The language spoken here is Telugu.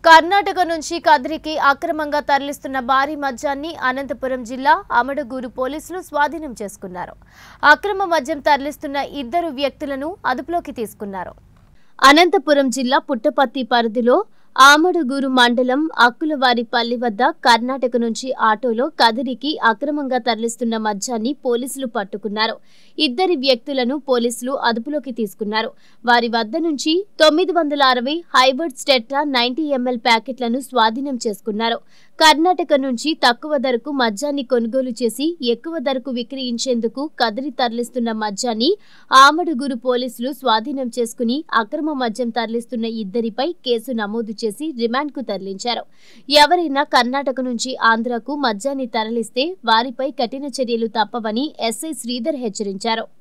కర్ణాటక నుంచి కదిరికి అక్రమంగా తరలిస్తున్న భారీ మద్యాన్ని అనంతపురం జిల్లా అమడగూరు పోలీసులు స్వాధీనం చేసుకున్నారు అక్రమ మద్యం తరలిస్తున్న ఇద్దరు వ్యక్తులను అదుపులోకి తీసుకున్నారు అనంతపురం జిల్లా పుట్టపత్తి పరిధిలో ఆమడుగూరు మండలం అక్కులవారిపల్లి వద్ద కర్ణాటక నుంచి ఆటోలో కదిరికి అక్రమంగా తరలిస్తున్న మద్యాన్ని పోలీసులు పట్టుకున్నారు ఇద్దరి వ్యక్తులను పోలీసులు అదుపులోకి తీసుకున్నారు వారి వద్ద నుంచి తొమ్మిది వందల అరవై హైబర్డ్ స్టెట్రా నైన్టీ ఎంఎల్ ప్యాకెట్లను స్వాధీనం చేసుకున్నారు కర్ణాటక నుంచి తక్కువ ధరకు మద్యాన్ని కొనుగోలు చేసి ఎక్కువ ధరకు విక్రయించేందుకు కదిరి తరలిస్తున్న మద్యాన్ని ఆమడుగురు పోలీసులు స్వాధీనం చేసుకుని అక్రమ మద్యం తరలిస్తున్న ఇద్దరిపై కేసు నమోదు చేసి రిమాండ్కు తరలించారు ఎవరైనా కర్ణాటక నుంచి ఆంధ్రకు మద్యాన్ని తరలిస్తే వారిపై కఠిన చర్యలు తప్పవని ఎస్ఐ శ్రీధర్ హెచ్చరించారు